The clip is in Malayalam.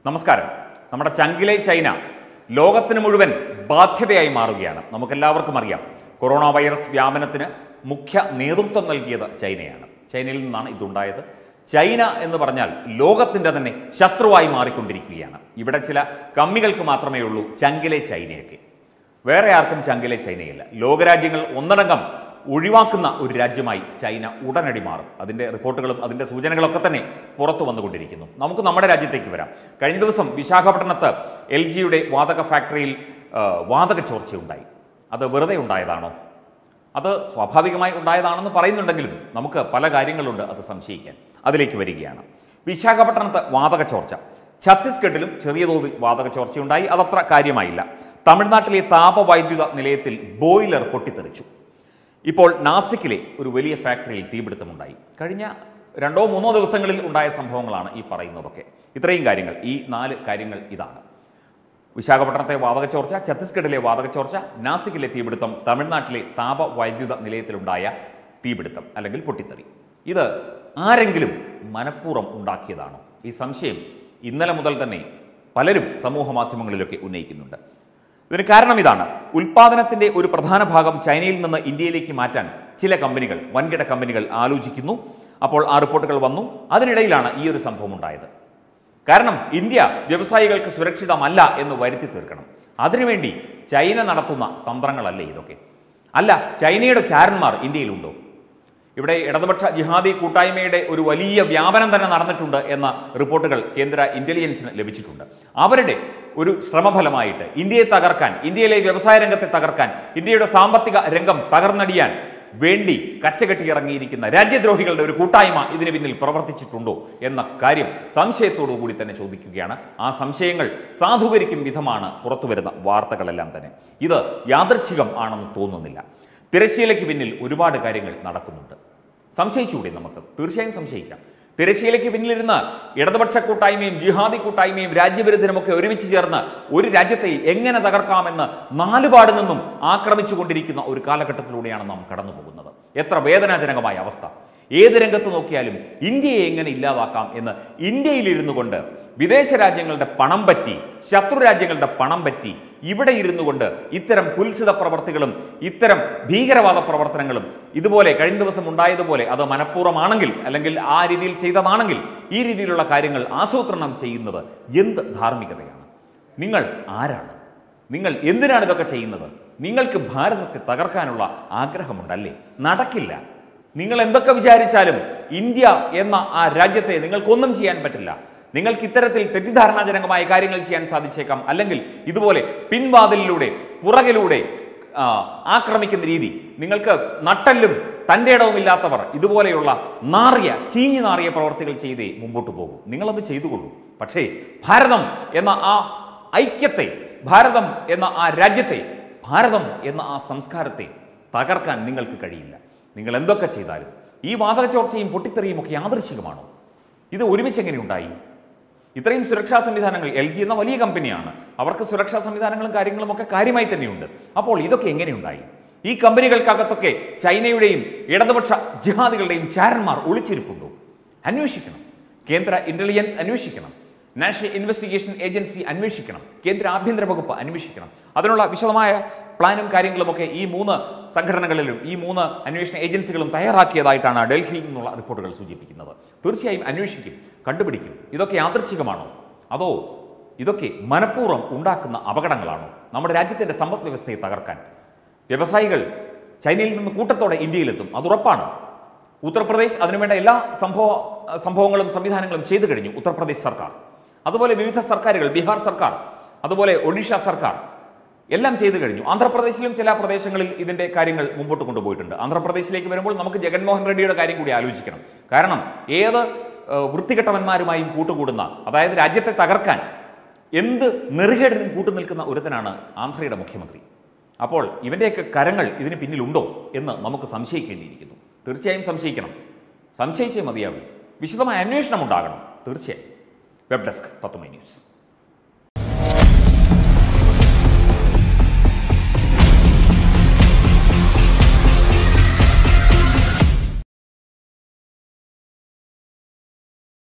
നമസ്കാരം നമ്മുടെ ചങ്കിലെ ചൈന ലോകത്തിന് മുഴുവൻ ബാധ്യതയായി മാറുകയാണ് നമുക്കെല്ലാവർക്കും അറിയാം കൊറോണ വൈറസ് വ്യാപനത്തിന് മുഖ്യ നേതൃത്വം നൽകിയത് ചൈനയാണ് ചൈനയിൽ നിന്നാണ് ഇതുണ്ടായത് ചൈന എന്ന് പറഞ്ഞാൽ ലോകത്തിൻ്റെ തന്നെ ശത്രുവായി മാറിക്കൊണ്ടിരിക്കുകയാണ് ഇവിടെ ചില കമ്മികൾക്ക് മാത്രമേ ഉള്ളൂ ചങ്കിലെ ചൈനയൊക്കെ വേറെ ആർക്കും ചങ്കിലെ ചൈനയില്ല ലോകരാജ്യങ്ങൾ ഒന്നടങ്കം ഒഴിവാക്കുന്ന ഒരു രാജ്യമായി ചൈന ഉടനടി മാറും അതിൻ്റെ റിപ്പോർട്ടുകളും അതിൻ്റെ സൂചനകളൊക്കെ തന്നെ പുറത്തു വന്നുകൊണ്ടിരിക്കുന്നു നമുക്ക് നമ്മുടെ രാജ്യത്തേക്ക് വരാം കഴിഞ്ഞ ദിവസം വിശാഖപട്ടണത്ത് എൽ ജിയുടെ വാതക ഫാക്ടറിയിൽ ആ, വാതക ചോർച്ചയുണ്ടായി അത് വെറുതെ ഉണ്ടായതാണോ അത് സ്വാഭാവികമായി ഉണ്ടായതാണെന്ന് പറയുന്നുണ്ടെങ്കിലും നമുക്ക് പല കാര്യങ്ങളുണ്ട് അത് സംശയിക്കാൻ അതിലേക്ക് വരികയാണ് വിശാഖപട്ടണത്ത് വാതക ചോർച്ച ഛത്തീസ്ഗഡിലും ചെറിയ തോതിൽ വാതക ചോർച്ചയുണ്ടായി അതത്ര കാര്യമായില്ല തമിഴ്നാട്ടിലെ താപവൈദ്യുത നിലയത്തിൽ ബോയിലർ പൊട്ടിത്തെറിച്ചു ഇപ്പോൾ നാസിക്കിലെ ഒരു വലിയ ഫാക്ടറിയിൽ തീപിടുത്തമുണ്ടായി കഴിഞ്ഞ രണ്ടോ മൂന്നോ ദിവസങ്ങളിൽ ഉണ്ടായ സംഭവങ്ങളാണ് ഈ പറയുന്നതൊക്കെ ഇത്രയും കാര്യങ്ങൾ ഈ നാല് കാര്യങ്ങൾ ഇതാണ് വിശാഖപട്ടണത്തെ വാതകച്ചോർച്ച ഛത്തീസ്ഗഡിലെ വാതകച്ചോർച്ച നാസിക്കിലെ തീപിടുത്തം തമിഴ്നാട്ടിലെ താപവൈദ്യുത നിലയത്തിലുണ്ടായ തീപിടുത്തം അല്ലെങ്കിൽ പൊട്ടിത്തെറി ഇത് ആരെങ്കിലും മനഃപൂർവ്വം ഉണ്ടാക്കിയതാണോ ഈ സംശയം ഇന്നലെ മുതൽ തന്നെ പലരും സമൂഹ മാധ്യമങ്ങളിലൊക്കെ ഉന്നയിക്കുന്നുണ്ട് ഇതിന് കാരണം ഇതാണ് ഉൽപാദനത്തിന്റെ ഒരു പ്രധാന ഭാഗം ചൈനയിൽ നിന്ന് ഇന്ത്യയിലേക്ക് മാറ്റാൻ ചില കമ്പനികൾ വൻകിട കമ്പനികൾ ആലോചിക്കുന്നു അപ്പോൾ ആ റിപ്പോർട്ടുകൾ വന്നു അതിനിടയിലാണ് ഈ ഒരു സംഭവം ഉണ്ടായത് കാരണം ഇന്ത്യ വ്യവസായികൾക്ക് സുരക്ഷിതമല്ല എന്ന് വരുത്തി തീർക്കണം അതിനുവേണ്ടി ചൈന നടത്തുന്ന തന്ത്രങ്ങളല്ലേ ഇതൊക്കെ അല്ല ചൈനയുടെ ചാരന്മാർ ഇന്ത്യയിലുണ്ടോ ഇവിടെ ഇടതുപക്ഷ ജിഹാദി കൂട്ടായ്മയുടെ ഒരു വലിയ വ്യാപനം തന്നെ നടന്നിട്ടുണ്ട് എന്ന റിപ്പോർട്ടുകൾ കേന്ദ്ര ഇന്റലിജൻസിന് ലഭിച്ചിട്ടുണ്ട് അവരുടെ ഒരു ശ്രമഫലമായിട്ട് ഇന്ത്യയെ തകർക്കാൻ ഇന്ത്യയിലെ വ്യവസായ രംഗത്തെ തകർക്കാൻ ഇന്ത്യയുടെ സാമ്പത്തിക രംഗം തകർന്നടിയാൻ വേണ്ടി കച്ചകെട്ടിയിറങ്ങിയിരിക്കുന്ന രാജ്യദ്രോഹികളുടെ ഒരു കൂട്ടായ്മ ഇതിന് പിന്നിൽ പ്രവർത്തിച്ചിട്ടുണ്ടോ എന്ന കാര്യം സംശയത്തോടു കൂടി തന്നെ ചോദിക്കുകയാണ് ആ സംശയങ്ങൾ സാധൂകരിക്കും വിധമാണ് പുറത്തുവരുന്ന വാർത്തകളെല്ലാം തന്നെ ഇത് യാദൃച്ഛികം ആണെന്ന് തോന്നുന്നില്ല തിരശ്ശീലയ്ക്ക് പിന്നിൽ ഒരുപാട് കാര്യങ്ങൾ നടക്കുന്നുണ്ട് സംശയിച്ചുകൂടി നമുക്ക് തീർച്ചയായും സംശയിക്കാം തിരശ്ശീലയ്ക്ക് പിന്നിലിരുന്ന് ഇടതുപക്ഷ കൂട്ടായ്മയും ജിഹാദി കൂട്ടായ്മയും രാജ്യവിരുദ്ധനുമൊക്കെ ഒരുമിച്ച് ചേർന്ന് ഒരു രാജ്യത്തെ എങ്ങനെ തകർക്കാമെന്ന് നാലുപാട് നിന്നും ആക്രമിച്ചുകൊണ്ടിരിക്കുന്ന ഒരു കാലഘട്ടത്തിലൂടെയാണ് നാം കടന്നു പോകുന്നത് എത്ര വേദനാജനകമായ അവസ്ഥ ഏത് രംഗത്ത് നോക്കിയാലും ഇന്ത്യയെ എങ്ങനെ ഇല്ലാതാക്കാം എന്ന് ഇന്ത്യയിലിരുന്നു കൊണ്ട് വിദേശ രാജ്യങ്ങളുടെ പണം പറ്റി ശത്രു രാജ്യങ്ങളുടെ പണം പറ്റി ഇവിടെ ഇരുന്നു കൊണ്ട് ഇത്തരം കുൽസിത പ്രവർത്തികളും ഇത്തരം ഭീകരവാദ പ്രവർത്തനങ്ങളും ഇതുപോലെ കഴിഞ്ഞ ദിവസം ഉണ്ടായതുപോലെ അത് മനഃപൂർവ്വമാണെങ്കിൽ അല്ലെങ്കിൽ ആ രീതിയിൽ ചെയ്തതാണെങ്കിൽ ഈ രീതിയിലുള്ള കാര്യങ്ങൾ ആസൂത്രണം ചെയ്യുന്നത് എന്ത് ധാർമ്മികതയാണ് നിങ്ങൾ ആരാണ് നിങ്ങൾ എന്തിനാണ് ഇതൊക്കെ ചെയ്യുന്നത് നിങ്ങൾക്ക് ഭാരതത്തെ തകർക്കാനുള്ള ആഗ്രഹമുണ്ടല്ലേ നടക്കില്ല നിങ്ങൾ എന്തൊക്കെ വിചാരിച്ചാലും ഇന്ത്യ എന്ന ആ രാജ്യത്തെ നിങ്ങൾക്കൊന്നും ചെയ്യാൻ പറ്റില്ല നിങ്ങൾക്ക് ഇത്തരത്തിൽ തെറ്റിദ്ധാരണാജനകമായ കാര്യങ്ങൾ ചെയ്യാൻ സാധിച്ചേക്കാം അല്ലെങ്കിൽ ഇതുപോലെ പിൻവാതിലിലൂടെ പുറകിലൂടെ ആ, ആക്രമിക്കുന്ന രീതി നിങ്ങൾക്ക് നട്ടല്ലും തൻ്റെ ഇടവുമില്ലാത്തവർ ഇതുപോലെയുള്ള നാറിയ ചീഞ്ഞു നാറിയ പ്രവർത്തികൾ ചെയ്തേ മുമ്പോട്ട് പോകും നിങ്ങളത് ചെയ്തുകൊള്ളൂ പക്ഷേ ഭാരതം എന്ന ആ ഐക്യത്തെ ഭാരതം എന്ന ആ രാജ്യത്തെ ഭാരതം എന്ന ആ സംസ്കാരത്തെ തകർക്കാൻ നിങ്ങൾക്ക് കഴിയില്ല നിങ്ങൾ എന്തൊക്കെ ചെയ്താലും ഈ വാതകച്ചോർച്ചയും പൊട്ടിത്തെറിയും ഒക്കെ യാദൃശികമാണോ ഇത് ഒരുമിച്ച് എങ്ങനെ ഉണ്ടായി ഇത്രയും സുരക്ഷാ സംവിധാനങ്ങൾ എൽ ജി എന്ന വലിയ കമ്പനിയാണ് അവർക്ക് സുരക്ഷാ സംവിധാനങ്ങളും കാര്യങ്ങളും ഒക്കെ കാര്യമായി തന്നെയുണ്ട് അപ്പോൾ ഇതൊക്കെ എങ്ങനെയുണ്ടായി ഈ കമ്പനികൾക്കകത്തൊക്കെ ചൈനയുടെയും ഇടതുപക്ഷ ജിഹാദികളുടെയും ചാരന്മാർ ഒളിച്ചിരിപ്പുണ്ടോ അന്വേഷിക്കണം കേന്ദ്ര ഇന്റലിജൻസ് അന്വേഷിക്കണം നാഷണൽ ഇൻവെസ്റ്റിഗേഷൻ ഏജൻസി അന്വേഷിക്കണം കേന്ദ്ര ആഭ്യന്തര വകുപ്പ് അന്വേഷിക്കണം അതിനുള്ള വിശദമായ പ്ലാനും കാര്യങ്ങളുമൊക്കെ ഈ മൂന്ന് സംഘടനകളിലും ഈ മൂന്ന് അന്വേഷണ ഏജൻസികളും തയ്യാറാക്കിയതായിട്ടാണ് ഡൽഹിയിൽ നിന്നുള്ള റിപ്പോർട്ടുകൾ സൂചിപ്പിക്കുന്നത് തീർച്ചയായും അന്വേഷിക്കും കണ്ടുപിടിക്കും ഇതൊക്കെ യാദൃച്ഛികമാണോ അതോ ഇതൊക്കെ മനഃപൂർവ്വം ഉണ്ടാക്കുന്ന അപകടങ്ങളാണോ നമ്മുടെ രാജ്യത്തിൻ്റെ സമ്പദ് വ്യവസ്ഥയെ തകർക്കാൻ വ്യവസായികൾ ചൈനയിൽ നിന്ന് കൂട്ടത്തോടെ ഇന്ത്യയിലെത്തും അത് ഉറപ്പാണ് ഉത്തർപ്രദേശ് അതിനുവേണ്ട എല്ലാ സംഭവ സംഭവങ്ങളും സംവിധാനങ്ങളും ചെയ്തു കഴിഞ്ഞു ഉത്തർപ്രദേശ് സർക്കാർ അതുപോലെ വിവിധ സർക്കാരുകൾ ബീഹാർ സർക്കാർ അതുപോലെ ഒഡീഷ സർക്കാർ എല്ലാം ചെയ്തു കഴിഞ്ഞു ആന്ധ്രാപ്രദേശിലും ചില പ്രദേശങ്ങളിൽ ഇതിന്റെ കാര്യങ്ങൾ മുമ്പോട്ട് കൊണ്ടുപോയിട്ടുണ്ട് ആന്ധ്രാപ്രദേശിലേക്ക് വരുമ്പോൾ നമുക്ക് ജഗൻമോഹൻ റെഡ്ഡിയുടെ കാര്യം കൂടി ആലോചിക്കണം കാരണം ഏത് ഏഹ്, വൃത്തികെട്ടവന്മാരുമായും കൂട്ടുകൂടുന്ന അതായത് രാജ്യത്തെ തകർക്കാൻ എന്ത് നെറുകേടിനും കൂട്ടുനിൽക്കുന്ന ഒരുത്തനാണ് ആന്ധ്രയുടെ മുഖ്യമന്ത്രി അപ്പോൾ ഇവൻ്റെയൊക്കെ കരങ്ങൾ ഇതിന് പിന്നിലുണ്ടോ എന്ന് നമുക്ക് സംശയിക്കേണ്ടിയിരിക്കുന്നു തീർച്ചയായും സംശയിക്കണം സംശയിച്ചേ മതിയാകും വിശദമായ അന്വേഷണം ഉണ്ടാകണം തീർച്ചയായും വെബ് ഡെസ്ക് തത്വമൈ ന്യൂസ്